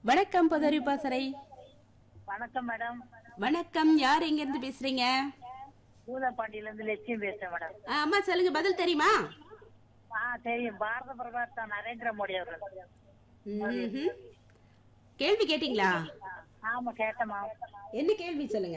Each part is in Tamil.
வணக்கம் பதவி பாசறை வணக்கம் மேடம் வணக்கம் யார் எங்க இருந்து பேசுறீங்க பூதப்பாண்டியில இருந்து லட்சுமி பேசுறேன் மேடம் ஆ, அம்மா சொல்லுங்க பதில் தெரியுமா ஆ தெரியும் பாரத பிரதமர் தான் நரேந்திர மோடி அவர்கள் ம்ஹும். கேள்வி கேட்டீங்களா ஆமா கேட்டமா என்ன கேள்வி சொல்லுங்க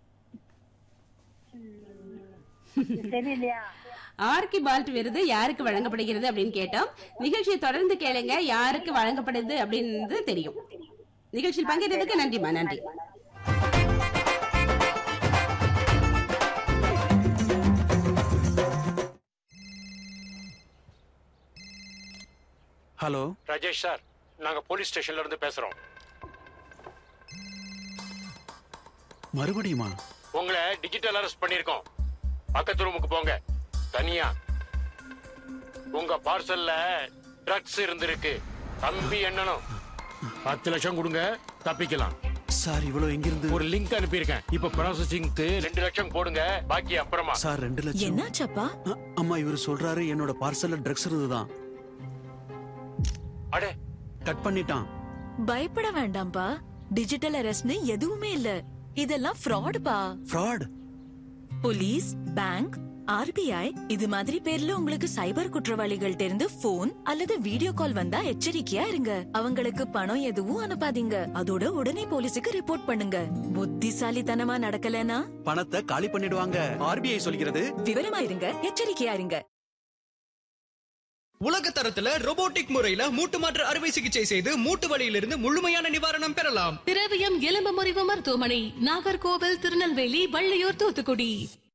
தெரியலையா ஆர்கி பால்ட் விருது யாருக்கு வழங்கப்படுகிறது அப்படின்னு கேட்டோம் நிகழ்ச்சியை தொடர்ந்து கேளுங்க யாருக்கு வழங்கப்படுது அப்படின்னு தெரியும் நிகழ்ச்சியில் பங்கேற்றதுக்கு நன்றிமா நன்றி ஹலோ ராஜேஷ் சார் நாங்க போலீஸ் ஸ்டேஷன்ல இருந்து பேசுறோம் மறுபடியுமா உங்களை டிஜிட்டல் அரெஸ்ட் பண்ணிருக்கோம் பக்கத்து ரூமுக்கு போங்க தனியா உங்க பார்சல்ல ட்ரக்ஸ் இருந்திருக்கு தம்பி எண்ணணும் பத்து லட்சம் கொடுங்க தப்பிக்கலாம் சார் இவ்வளவு எங்கிருந்து ஒரு லிங்க் அனுப்பியிருக்கேன் இப்ப ப்ராசஸிங்க்கு ரெண்டு லட்சம் போடுங்க பாக்கி அப்புறமா சார் ரெண்டு லட்சம் என்னாச்சப்பா அ- அம்மா இவர் சொல்றாரு என்னோட பார்சல்ல ட்ரக்ஸ் இருந்துதான் அடே கட் பண்ணிட்டான் பயப்பட வேண்டாம்ப்பா டிஜிட்டல் அரெஸ்ட்னு எதுவுமே இல்ல இதெல்லாம் ஃப்ராடுப்பா ஃப்ராட் போலீஸ் பேங்க் ஆர்பிஐ இது மாதிரி பேர்ல உங்களுக்கு சைபர் குற்றவாளிகள்ட்ட இருந்து போன் அல்லது வீடியோ கால் வந்தா எச்சரிக்கையா இருங்க அவங்களுக்கு பணம் எதுவும் அனுப்பாதீங்க அதோட உடனே போலீஸுக்கு ரிப்போர்ட் பண்ணுங்க புத்திசாலித்தனமா நடக்கலனா பணத்தை காலி பண்ணிடுவாங்க ஆர்பிஐ சொல்கிறது விவரமா இருங்க எச்சரிக்கையா இருங்க உலக தரத்துல robotic முறையில மூட்டு மாற்று அறுவை சிகிச்சை செய்து மூட்டு வலியிலிருந்து முழுமையான நிவாரணம் பெறலாம் திரவியம் எலும்பு முறிவு மருத்துவமனை நாகர்கோவில் திருநெல்வேலி வள்ளியூர் தூத்துக்குடி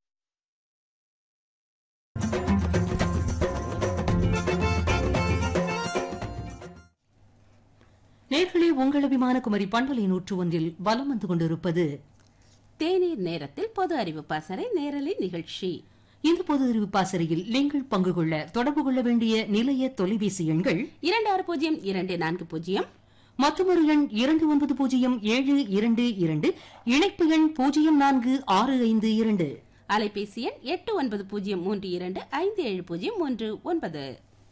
நேர்களே உங்கள் அபிமான குமரி பண்பலை நூற்று ஒன்றில் வலம் வந்து கொண்டிருப்பது தேநீர் நேரத்தில் பொது அறிவு பாசறை நேரலை நிகழ்ச்சி இந்த பொது அறிவு பாசறையில் நீங்கள் பங்கு கொள்ள தொடர்பு கொள்ள வேண்டிய நிலைய தொலைபேசி எண்கள் இரண்டு ஆறு பூஜ்ஜியம் இரண்டு நான்கு பூஜ்ஜியம் மற்றொரு எண் இரண்டு ஒன்பது பூஜ்ஜியம் ஏழு இரண்டு இரண்டு இணைப்பு எண் பூஜ்ஜியம் நான்கு ஆறு ஐந்து இரண்டு அலைபேசி எண் எட்டு ஒன்பது பூஜ்ஜியம் மூன்று இரண்டு ஐந்து ஏழு பூஜ்ஜியம் மூன்று ஒன்பது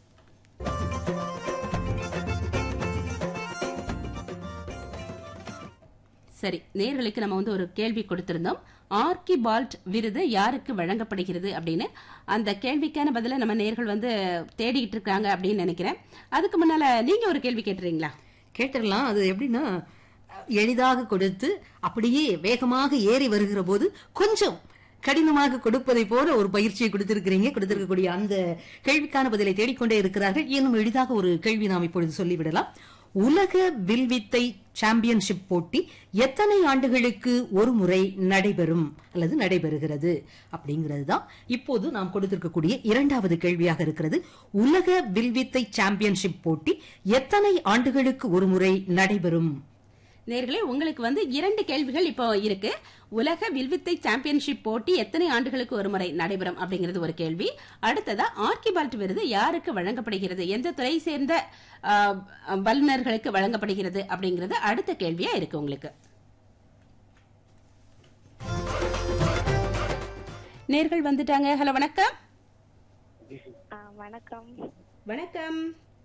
சரி நேர்களுக்கு நம்ம வந்து ஒரு கேள்வி கொடுத்திருந்தோம் ஆர்கி பால்ட் விருது யாருக்கு வழங்கப்படுகிறது அப்படின்னு அந்த கேள்விக்கான பதில நம்ம நேர்கள் வந்து தேடிக்கிட்டு இருக்காங்க அப்படின்னு நினைக்கிறேன் அதுக்கு முன்னால நீங்க ஒரு கேள்வி கேட்டுறீங்களா கேட்டுடலாம் அது எப்படின்னா எளிதாக கொடுத்து அப்படியே வேகமாக ஏறி வருகிற போது கொஞ்சம் கடினமாக கொடுப்பதை போல ஒரு பயிற்சியை கொடுத்திருக்கிறீங்க கொடுத்திருக்கக்கூடிய அந்த கேள்விக்கான பதிலை தேடிக்கொண்டே இருக்கிறார்கள் இன்னும் எளிதாக ஒரு கேள்வி நாம் இப்பொழுது சொல்லிவிடலாம் உலக வில்வித்தை சாம்பியன்ஷிப் போட்டி எத்தனை ஆண்டுகளுக்கு ஒரு முறை நடைபெறும் அல்லது நடைபெறுகிறது அப்படிங்கிறது தான் இப்போது நாம் கொடுத்திருக்கக்கூடிய இரண்டாவது கேள்வியாக இருக்கிறது உலக வில்வித்தை சாம்பியன்ஷிப் போட்டி எத்தனை ஆண்டுகளுக்கு ஒரு முறை நடைபெறும் நேர்களே உங்களுக்கு வந்து இரண்டு கேள்விகள் இப்போ இருக்கு உலக வில்வித்தை சாம்பியன்ஷிப் போட்டி எத்தனை ஆண்டுகளுக்கு ஒரு முறை நடைபெறும் அப்படிங்கிறது ஒரு கேள்வி அடுத்ததா ஆர்கிபால்ட் விருது யாருக்கு வழங்கப்படுகிறது எந்த துறை சேர்ந்த ஆ, வல்லுநர்களுக்கு வழங்கப்படுகிறது அப்படிங்கிறது அடுத்த கேள்வியா இருக்கு உங்களுக்கு நேர்கள் வந்துட்டாங்க ஹலோ வணக்கம் ஆ, வணக்கம் வணக்கம்